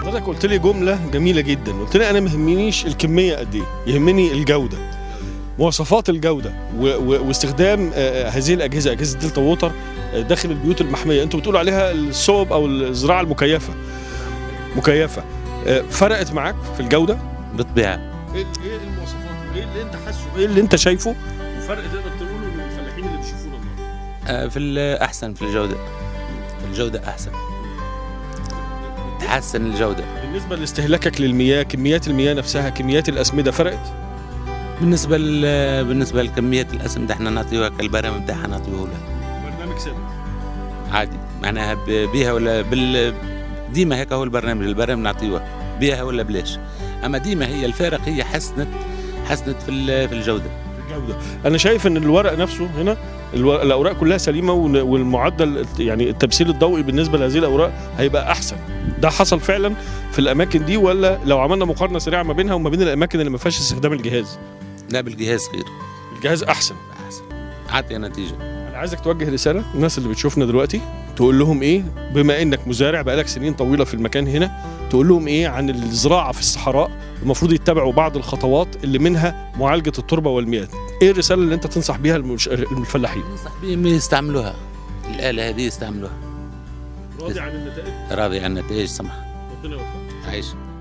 حضرتك قلت لي جمله جميله جدا قلت لي انا ما يهمنيش الكميه قد ايه يهمني الجوده مواصفات الجوده و و واستخدام آه، هذه الاجهزه اجهزه دلتا ووتر آه، داخل البيوت المحميه انتوا بتقولوا عليها الصوب او الزراعه المكيفه مكيفه آه، فرقت معاك في الجوده بالطبيعه ايه ايه المواصفات وايه اللي انت حاسه ايه اللي انت شايفه وفرق تقدر تقوله للفلاحين اللي بيشوفونا النهارده آه، في الاحسن في الجوده الجوده احسن تحسن الجوده بالنسبه لاستهلاكك للمياه كميات المياه نفسها كميات الاسمده فرقت بالنسبه ل- بالنسبه لكميه الاسم ده احنا نعطيوها كالبرامج بتاعها نعطيه له برنامج ثابت عادي معناها ب- بيها ولا بال ديما هيك هو البرنامج البرامج نعطيوها بيها ولا بلاش اما ديما هي الفارق هي حسنت حسنت في ال- في الجوده الجوده انا شايف ان الورق نفسه هنا الو- الاوراق كلها سليمه ون- والمعدل الت- يعني التمثيل الضوئي بالنسبه لهذه الاوراق هيبقى احسن ده حصل فعلا في الاماكن دي ولا لو عملنا مقارنه سريعه ما بينها وما بين الاماكن اللي ما فيهاش استخدام الجهاز لا بالجهاز خير الجهاز احسن احسن عطي نتيجه انا عايزك توجه رساله للناس اللي بتشوفنا دلوقتي تقول لهم ايه بما انك مزارع بقالك سنين طويله في المكان هنا تقول لهم ايه عن الزراعه في الصحراء المفروض يتبعوا بعض الخطوات اللي منها معالجه التربه والمياه ايه الرساله اللي انت تنصح بيها المش- الفلاحين انصح بهم يستعملوها الاله هذه يستعملوها راضي عن النتائج راضي عن النتائج سمح ربنا يوفقك عايش